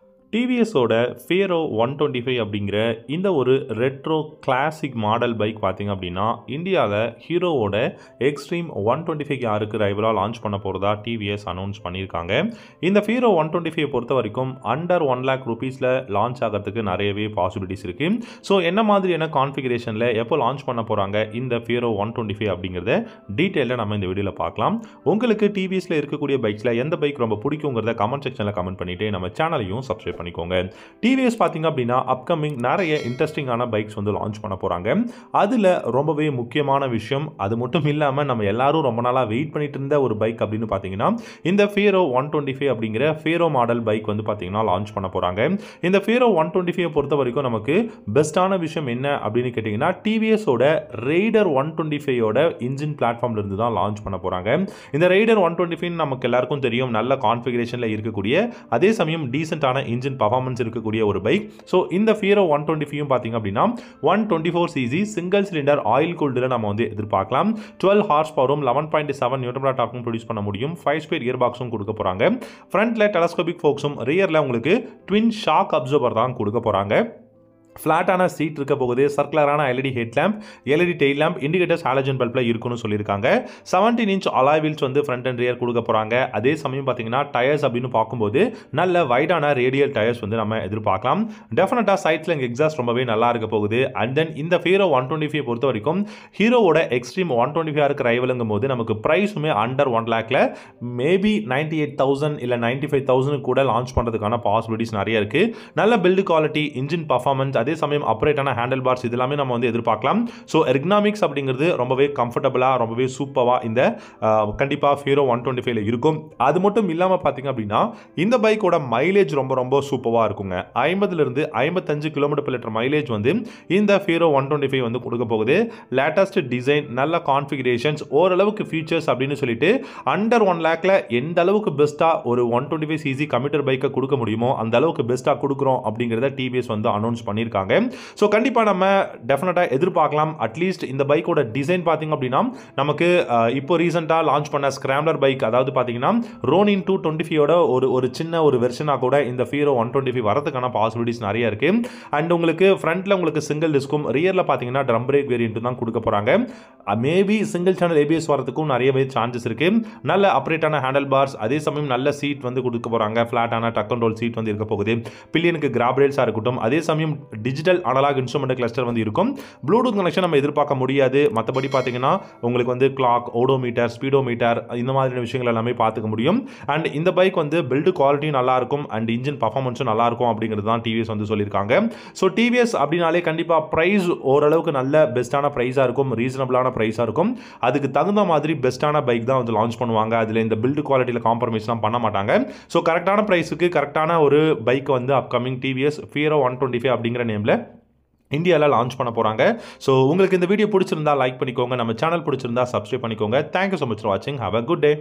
டிவிஎஸோட Fiero one twenty five அப்படிங்கிற இந்த ஒரு ரெட்ரோ கிளாசிக் மாடல் பைக் பார்த்தீங்க அப்படின்னா இந்தியாவில் ஹீரோவோட எக்ஸ்ட்ரீம் ஒன் டுவெண்ட்டி ஃபைவ் யாருக்கு ரைவலாக லான்ச் பண்ண போகிறதா டிவிஎஸ் அனௌன்ஸ் பண்ணியிருக்காங்க இந்த ஃபியரோ ஒன் டுவெண்ட்டி ஃபைவ் பொறுத்த வரைக்கும் அண்டர் ஒன் லேக் ருபீஸில் லான்ச் ஆகிறதுக்கு நிறையவே பாசிபிலிட்டிஸ் இருக்குது ஸோ என்ன மாதிரியான கான்ஃபிகரேஷனில் எப்போ லான்ச் பண்ண போகிறாங்க இந்த ஃபியரோ ஒன் டுவெண்ட்டி ஃபைவ் அப்படிங்கிறத டீட்டெயிலில் நம்ம இந்த வீடியோவில் பார்க்கலாம் உங்களுக்கு டிவிஎஸில் இருக்கக்கூடிய பைக்ஸில் எந்த பைக் ரொம்ப பிடிக்குங்கிறத கமெண்ட் செக்ஷனில் கமெண்ட் பண்ணிவிட்டு நம்ம சேனலையும் சப்ஸ்கிரைப் பண்ணிக்கோங்க டிவிஎஸ் பார்த்தீங்க அப்படின்னா அப்கமிங் நிறைய இன்ட்ரெஸ்டிங்கான பைக்ஸ் வந்து லான்ச் பண்ண போகிறாங்க அதில் ரொம்பவே முக்கியமான விஷயம் அது மட்டும் இல்லாமல் நம்ம எல்லாரும் ரொம்ப நாளாக வெயிட் பண்ணிட்டு இருந்த ஒரு பைக் அப்படின்னு பார்த்தீங்கன்னா இந்த ஃபீரோ ஒன் டுவெண்ட்டி ஃபைவ் அப்படிங்கிற ஃபீரோ மாடல் பைக் வந்து பார்த்தீங்கன்னா லான்ச் பண்ண போகிறாங்க இந்த ஃபீரோ ஒன் டுவெண்ட்டி ஃபைவ் பொறுத்த வரைக்கும் நமக்கு பெஸ்ட்டான விஷயம் என்ன அப்படின்னு கேட்டிங்கன்னா டிவிஎஸோட ரெய்டர் ஒன் டுவெண்ட்டி ஃபைவோட இன்ஜின் பிளாட்ஃபார்ம்ல இருந்து தான் லான்ச் பண்ண போகிறாங்க இந்த ரெய்டர் ஒன் டுவெண்ட்டி ஃபைவ் நமக்கு எல்லாருக்கும் தெரியும் நல்ல கான்ஃபிகரேஷனில் இருக்கக்கூடிய அதே சமயம் டீசென்டான இன்ஜின் பர்ஃபார்மன்ஸ் இருக்கக்கூடிய ஒரு பைக் ஸோ இந்த ஃபியரோ ஒன் டுவெண்ட்டி ஃபைவும் பார்த்தீங்க அப்படின்னா one twenty four CC single cylinder oil கூல்டில் நம்ம வந்து எதிர்பார்க்கலாம் டுவெல் ஹார்ஸ் பவரும் லெவன் பாயிண்ட் செவன் நியூட்ரா டாக்கும் ப்ரொடியூஸ் பண்ண முடியும் ஃபைவ் ஸ்பீட் இயர் பாக்ஸும் கொடுக்க போகிறாங்க ஃப்ரண்ட்டில் டெலஸ்கோபிக் ஃபோக்ஸும் ரியரில் உங்களுக்கு ட்வின் ஷாக் அப்சர்வர் தான் கொடுக்க போகிறாங்க ஃப்ளாட்டான சீட் இருக்க போகுது சர்க்குலரான LED head lamp LED tail lamp indicators halogen பல்பில் இருக்குன்னு சொல்லியிருக்காங்க செவன்டீன் இன்ச் அலாய் வீல்ஸ் வந்து ஃப்ரண்ட் அண்ட் ரியர் கொடுக்க போகிறாங்க அதே சமயம் பார்த்தீங்கன்னா டயர்ஸ் அப்படின்னு பார்க்கும்போது நல்ல வைடான ரேடியல் டயர்ஸ் வந்து நம்ம எதிர்பார்க்கலாம் டெஃபினட்டாக சைட்ஸில் இங்கே எக்ஸாஸ்ட் ரொம்பவே நல்லா இருக்க போகுது அண்ட் தென் இந்த ஹீரோ ஒன் டுவெண்ட்டி ஃபைவ் பொறுத்த வரைக்கும் ஹீரோவோட எக்ஸ்ட்ரீம் ஒன் டுவெண்ட்டி ஃபைவ் இருக்க ரைவலுங்கும் போது நமக்கு ப்ரைஸுமே அண்டர் ஒன் லேக்கில் மேபி நைன்டி எயிட் தௌசண்ட் இல்லை நைன்டி ஃபைவ் தௌசண்ட் கூட லான்ச் பண்ணுறதுக்கான பாசிபிலிட்டிஸ் நிறைய இருக்குது நல்ல பில்டு குவாலிட்டி இன்ஜின் பர்ஃபார்மன்ஸ் அதே சமயம் அப்ரேட்டான ஹேண்டில் பார்ஸ் இது எல்லாமே நம்ம வந்து எதிர்பார்க்கலாம் ஸோ எர்கனாமிக்ஸ் அப்படிங்கிறது ரொம்பவே கம்ஃபர்டபுளாக ரொம்பவே சூப்பராக இந்த கண்டிப்பாக ஹீரோ ஒன் டுவெண்ட்டி ஃபைவ்ல இருக்கும் அது மட்டும் இல்லாமல் பார்த்தீங்க அப்படின்னா இந்த பைக்கோட மைலேஜ் ரொம்ப ரொம்ப சூப்பராக இருக்குங்க ஐம்பதுலேருந்து ஐம்பத்தஞ்சு கிலோமீட்டர் per லிட்டர் மைலேஜ் வந்து இந்த ஹீரோ ஒன் டுவெண்ட்டி ஃபைவ் வந்து கொடுக்க போகுது லேட்டஸ்ட் டிசைன் நல்ல கான்ஃபிகரேஷன்ஸ் ஓரளவுக்கு ஃபீச்சர்ஸ் அப்படின்னு சொல்லிட்டு அண்டர் ஒன் லேக்கில் எந்த அளவுக்கு பெஸ்ட்டாக ஒரு one twenty five CC computer பைக்கை கொடுக்க முடியுமோ அந்த அளவுக்கு பெஸ்ட்டாக கொடுக்குறோம் அப்படிங்கிறத டிவிஎஸ் வந்து அனௌன்ஸ் பண்ணியிருக்காங்க ஸோ கண்டிப்பாக நம்ம டெஃபினட்டாக எதிர்பார்க்கலாம் அட்லீஸ்ட் இந்த பைக்கோட டிசைன் பார்த்தீங்க அப்படின்னா நமக்கு அஹ், இப்போ ரீசெண்டாக லான்ச் பண்ண ஸ்கிராம்லர் பைக் அதாவது பார்த்தீங்கன்னா ரோனின் டூ டுவெண்ட்டி ஃபைவோட ஒரு ஒரு சின்ன ஒரு வெர்ஷனாக கூட இந்த ஃபீரோ ஒன் டுவெண்ட்டி ஃபைவ் வரதுக்கான பாசிபிலிட்டிஸ் நிறைய இருக்கு அண்ட் உங்களுக்கு ஃப்ரண்ட்டில் உங்களுக்கு சிங்கிள் டிஸ்க்கும் ரியரில் பார்த்தீங்கன்னா ட்ரம் பிரேக் வேரியன்ட் தான் கொடுக்க போகிறாங்க மேபி சிங்கிள் சேனல் ஏபிஎஸ் வரதுக்கும் நிறையவே சான்சஸ் இருக்கு நல்ல அப்ரேட்டான ஹேண்டில் பார்ஸ் அதே சமயம் நல்ல சீட் வந்து கொடுக்க போகிறாங்க ஃப்ளாட்டான டக் அண்ட் ரோல் சீட் வந்து இருக்க போகுது பில்லியனுக்கு கிராப் ரேல்ஸாக இருக்கட்டும் அதே சமயம் டிஜிட்டல் அனலாக் இன்ஸ்ட்ருமெண்ட் கிளஸ்டர் வந்து இருக்கும் ப்ளூடூத் கனெக்ஷன் நம்ம எதிர்பார்க்க முடியாது மற்றபடி பார்த்தீங்கன்னா உங்களுக்கு வந்து கிளாக் ஓடோமீட்டர் ஸ்பீடோமீட்டர் இந்த மாதிரியான விஷயங்கள் எல்லாமே பார்த்துக்க முடியும் அண்ட் இந்த பைக் வந்து பில்டு குவாலிட்டியும் நல்லா இருக்கும் அண்ட் இன்ஜின் பர்ஃபார்மன்ஸும் நல்லா இருக்கும் அப்படிங்கிறது தான் டிவிஎஸ் வந்து சொல்லியிருக்காங்க ஸோ டிவிஎஸ் அப்படின்னாலே கண்டிப்பாக ப்ரைஸ் ஓரளவுக்கு நல்ல பெஸ்ட்டான ப்ரைஸாக இருக்கும் ரீசனபிளான ப்ரைஸாக இருக்கும் அதுக்கு தகுந்த மாதிரி பெஸ்ட்டான பைக் தான் வந்து லான்ச் பண்ணுவாங்க அதில் இந்த பில்டு குவாலிட்டியில் காம்ப்ரமைஸ்லாம் பண்ண மாட்டாங்க ஸோ கரெக்டான ப்ரைஸுக்கு கரெக்டான ஒரு பைக் வந்து upcoming TVS Fiero one twenty five அப்படிங்கிற நேமில் இந்தியாவில் லான்ச் பண்ண போகிறாங்க ஸோ உங்களுக்கு இந்த வீடியோ பிடிச்சிருந்தா லைக் பண்ணிக்கோங்க நம்ம சேனல் பிடிச்சிருந்தா சப்ஸ்கிரைப் பண்ணிக்கோங்க தேங்க்யூ ஸோ மச் ஃபார் வாட்சிங் ஹாவ் அ குட் டே